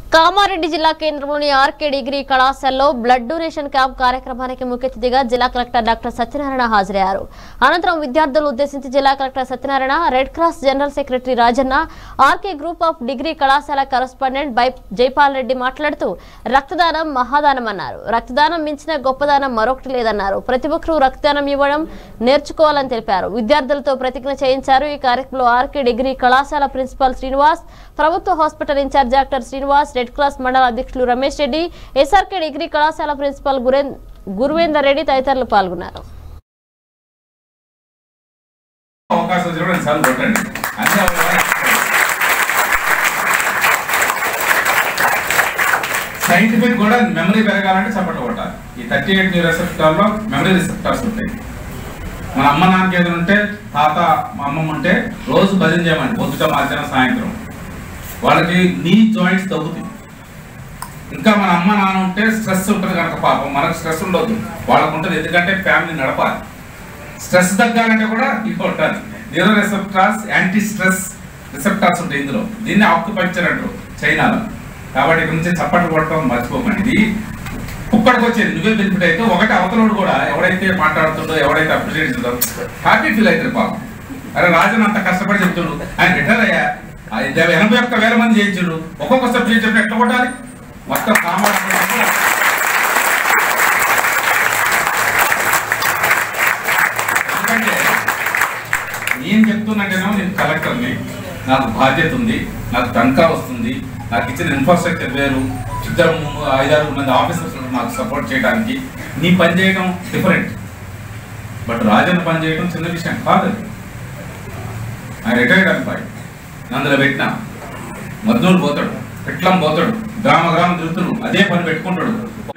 కామారెడ్డి జిల్లా కేంద్రంలోని RK degree కళాశాలలో బ్లడ్ డొనేషన్ క్యాంప్ కార్యక్రమానికి ముఖ్య అతిథిగా జిల్లా కలెక్టర్ డాక్టర్ సత్యనారాయణ హాజరయ్యారు అనంతరం విద్యార్థులను ఉద్దేశించి జిల్లా collector Satyanarayana red cross general secretary Rajanna RK group of degree కళాశాల కరస్పాండెంట్ బై జైపాల్ రెడ్డి మాట్లాడుతూ రక్తదానం మహాదానం అన్నారు రక్తదానం మించిన గొప్పదానం మరొకటి లేదన్నారు ప్రతి ఒక్కరూ రక్తదానం ఇవ్వడం నేర్చుకోవాలని తెలిపారు విద్యార్థులతో ప్రతిజ్ఞ చేయించారు ఈ కార్యక్రమంలో ఆర్కే డిగ్రీ కళాశాల ప్రిన్సిపాల్ శ్రీనివాస్ ప్రభుత్వ hospital incharge doctor Srinivas red cross మండల అధ్యక్షులు రమేష్ రెడ్డి ఎస్ఆర్కే డిగ్రీ కళాశాల ప్రిన్సిపాల్ గురేన్ గురువేందర్ రెడ్డి తదితరులు పాల్గొన్నారు అవకాశం వచ్చినప్పుడు రెండు సార్లు కొట్టండి అన్ని అవకాశాలు సైంటిఫిక్ కూడా మెమరీ పెరగాలంటే చప్పట్లు కొట్టాలి ఈ థర్టీ ఎయిట్ న్యూ రిసెప్టార్లో మెమరీ రిసెప్టార్స్ ఉంటాయి మన అమ్మ నాన్నకి ఏదైనా ఉంటే తాత మా అమ్మమ్మ ఉంటే రోజు భజన చేయమని పొద్దుట మధ్యాహ్నం సాయంత్రం వాళ్ళకి నీ జాయింట్స్ తగ్గుతాయి ఇంకా మన అమ్మ నాన్న ఉంటే స్ట్రెస్ ఉంటుంది కనుక పాపం మనకు స్ట్రెస్ ఉండొద్దు వాళ్ళకు ఉంటుంది ఎందుకంటే ఫ్యామిలీ నడపాలి స్ట్రెస్ తగ్గాలంటే కూడా ఇది ఉండాలి neuro receptors anti stress receptors ఉంటాయి ఇందులో దీన్ని ఆక్యుపంక్చర్ అంటారు చైనాలో కాబట్టి ఇక్కడ నుంచి చప్పట్లు కొట్టడం మర్చిపోకండి ఇది కుక్కడికి వచ్చేది నువ్వే బెనిఫిట్ అయితే ఒకటి అవతలోడు కూడా ఎవడైతే మాట్లాడుతుండో ఎవడైతే అప్రిషియేట్ చేస్తుందో హ్యాపీ ఫీల్ అవుతారు పాపం అరే రాజన్ అంత కష్టపడి చెప్తుండు ఆయన రిటైర్ అయ్యా ఆ ఇద్దరు ఎనభై ఒక్క వేల మంది చేయించుడు ఒక్కొక్క సబ్జెక్ట్ చెప్పి ఎట్లా కొట్టాలి మొత్తం సామాన్య ఎందుకంటే నేను చెప్తున్నట్టేమో నేను కలెక్టర్ని నాకు బాధ్యత ఉంది నాకు తనఖా వస్తుంది నాకు ఇచ్చిన ఇన్ఫ్రాస్ట్రక్చర్ వేరు ఇద్దరు ము- ఐదారు మంది ఆఫీసర్స్ ఉన్నారు నాకు సపోర్ట్ చేయడానికి నీ పని చేయడం డిఫరెంట్ బట్ రాజన్న పని చేయడం చిన్న విషయం కాదు అది. ఆయన రిటైర్డ్ ఎంప్లాయ్ అందులో పెట్టిన మద్దూరు పోతాడు పెట్లం పోతాడు గ్రామ గ్రామం తిరుగుతాడు అదే పని పెట్టుకుంటాడు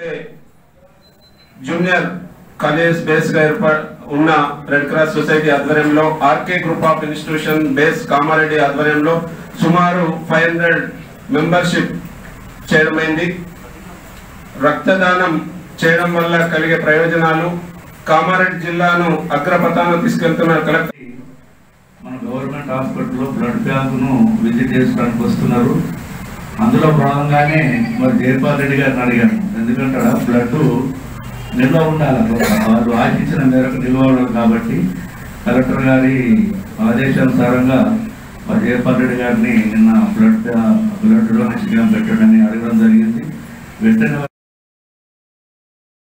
జూనియర్ కాలేజ్ బేస్ గా ఏర్ప- ఉన్న రెడ్ క్రాస్ సొసైటీ ఆధ్వర్యంలో RK group of institution base Kamareddy ఆధ్వర్యంలో సుమారు ఫైవ్ హండ్రెడ్ మెంబర్షిప్ చేయడమైంది రక్తదానం చేయడం వల్ల కలిగే ప్రయోజనాలు కామారెడ్డి జిల్లాను అగ్రపథాన తీసుకెళ్తున్న కలెక్టర్ మన గవర్నమెంట్ హాస్పిటల్లో బ్లడ్ బ్యాంకును విజిట్ చేసుకోవడానికి వస్తున్నారు అందులో భాగంగానే మరి జయపాల్ రెడ్డి గారిని అడిగాను ఎందుకంటే ఆడ బ్లడ్ నిల్వ ఉండాలి అక్కడ. వాళ్ళు ఆశించిన మేరకు నిల్వ ఉండాలి కాబట్టి కలెక్టర్ గారి ఆదేశానుసారంగా మరి జయపాల్ రెడ్డి గారిని నిన్న బ్లడ్ బ్లడ్ డొనేషన్ క్యాంప్ పెట్టడని అడగడం జరిగింది వెంటనే